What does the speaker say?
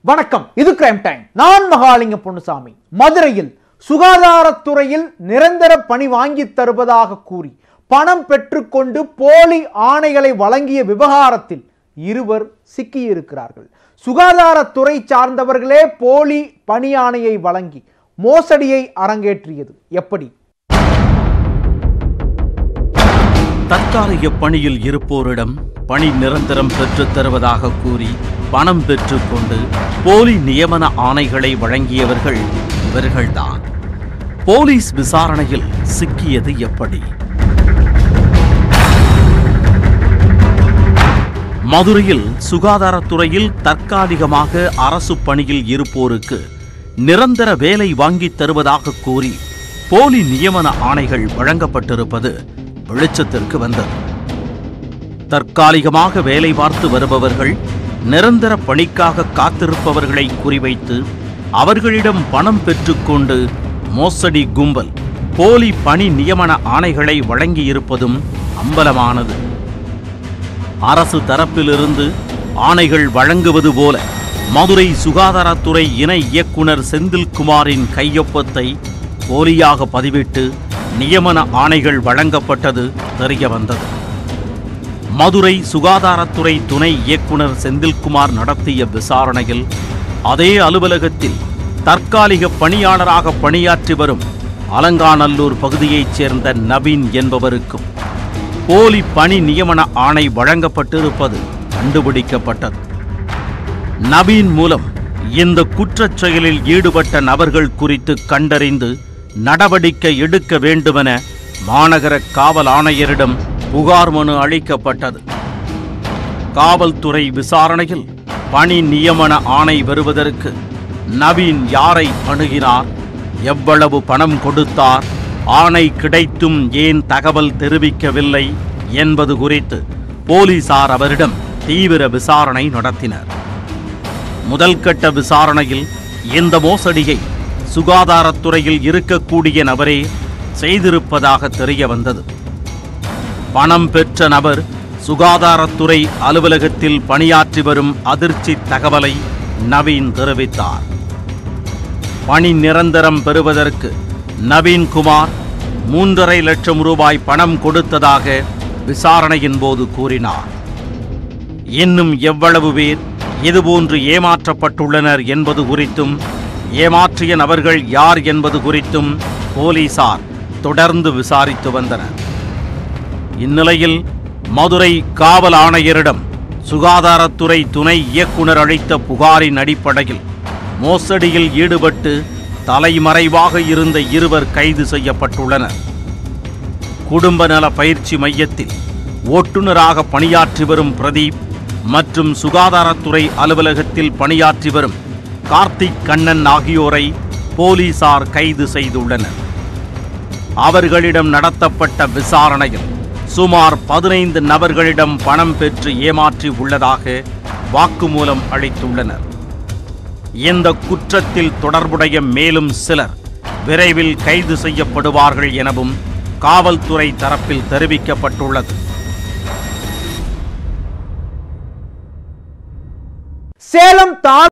வணக்கம் இது crime time நான் மகாலிங்க பொன்னுசாமி மதுரையில் சுகாதாரத்துறையில் நிரந்தர பணி வாங்கி தருவதாக கூறி பணம் பெற்றுக்கொண்டு போலி ஆணைகளை வழங்கிய விவகாரத்தில் இருவர் சிக்கியிருக்கிறார்கள் சுகாதாரத்துறை சார்ந்தவர்களே போலி பணி ஆணையை வழங்கி மோசடியை அரங்கேற்றியது எப்படி தற்காலிக பணியில் இருப்போரிடம் பணி நிரந்தரம் பெற்றுத் தருவதாக கூறி பணம் பெற்றுக்கொண்டு போலி நியமன ஆணைகளை வழங்கியவர்கள் இவர்கள்தான் போலீஸ் விசாரணையில் சிக்கியது எப்படி மதுரையில் சுகாதாரத்துறையில் தற்காலிகமாக அரசு பணியில் இருப்போருக்கு நிரந்தர வேலை வாங்கித் தருவதாக கூறி போலி நியமன ஆணைகள் வழங்கப்பட்டிருப்பது வெளிச்சத்திற்கு வந்தது தற்காலிகமாக வேலை பார்த்து வருபவர்கள் நிரந்தர பணிக்காக காத்திருப்பவர்களை குறிவைத்து அவர்களிடம் பணம் பெற்றுக்கொண்டு மோசடி கும்பல் போலி பணி நியமன ஆணைகளை வழங்கியிருப்பதும் அம்பலமானது அரசு தரப்பிலிருந்து ஆணைகள் வழங்குவது போல மதுரை சுகாதாரத்துறை இணை இயக்குனர் செந்தில்குமாரின் கையொப்பத்தை போலியாக பதிவிட்டு நியமன ஆணைகள் வழங்கப்பட்டது தெரிய வந்தது மதுரை சுகாதாரத்துறை துணை இயக்குனர் செந்தில்குமார் நடத்திய விசாரணையில் அதே அலுவலகத்தில் தற்காலிக பணியாளராக பணியாற்றி வரும் அலங்காநல்லூர் பகுதியைச் சேர்ந்த நவீன் என்பவருக்கும் போலி பணி நியமன ஆணை வழங்கப்பட்டிருப்பது கண்டுபிடிக்கப்பட்டது நவீன் மூலம் இந்த குற்றச் செயலில் ஈடுபட்ட நபர்கள் குறித்து கண்டறிந்து நடவடிக்கை எடுக்க வேண்டுமென மாநகர காவல் ஆணையரிடம் புகார் மனு அளிக்கப்பட்டது காவல்துறை விசாரணையில் பணி நியமன ஆணை வருவதற்கு நவீன் யாரை அணுகினார் எவ்வளவு பணம் கொடுத்தார் ஆணை கிடைத்தும் ஏன் தகவல் தெரிவிக்கவில்லை என்பது குறித்து போலீசார் அவரிடம் தீவிர விசாரணை நடத்தினர் முதல் கட்ட விசாரணையில் இந்த மோசடியை சுகாதாரத்துறையில் இருக்கக்கூடிய நபரே செய்திருப்பதாக தெரிய வந்தது பணம் பெற்ற நபர் சுகாதாரத்துறை அலுவலகத்தில் பணியாற்றி வரும் அதிர்ச்சி தகவலை நவீன் தெரிவித்தார் பணி நிரந்தரம் பெறுவதற்கு நவீன்குமார் மூன்றரை லட்சம் ரூபாய் பணம் கொடுத்ததாக விசாரணையின் போது கூறினார் இன்னும் எவ்வளவு பேர் இதுபோன்று ஏமாற்றப்பட்டுள்ளனர் என்பது குறித்தும் ஏமாற்றிய நபர்கள் யார் என்பது குறித்தும் போலீசார் தொடர்ந்து விசாரித்து வந்தனர் இந்நிலையில் மதுரை காவல் ஆணையரிடம் சுகாதாரத்துறை துணை இயக்குனர் அளித்த புகாரின் அடிப்படையில் மோசடியில் ஈடுபட்டு தலைமறைவாக இருந்த இருவர் கைது செய்யப்பட்டுள்ளனர் குடும்ப நல பயிற்சி மையத்தில் ஓட்டுநராக பணியாற்றி வரும் பிரதீப் மற்றும் சுகாதாரத்துறை அலுவலகத்தில் பணியாற்றி வரும் கார்த்திக் கண்ணன் ஆகியோரை போலீசார் கைது செய்துள்ளனர் அவர்களிடம் நடத்தப்பட்ட விசாரணையில் சுமார் பதினைந்து நபர்களிடம் பணம் பெற்று ஏமாற்றி உள்ளதாக வாக்குமூலம் அளித்துள்ளனர் இந்த குற்றத்தில் தொடர்புடைய மேலும் சிலர் விரைவில் கைது செய்யப்படுவார்கள் எனவும் காவல்துறை தரப்பில் தெரிவிக்கப்பட்டுள்ளது சேலம் தார்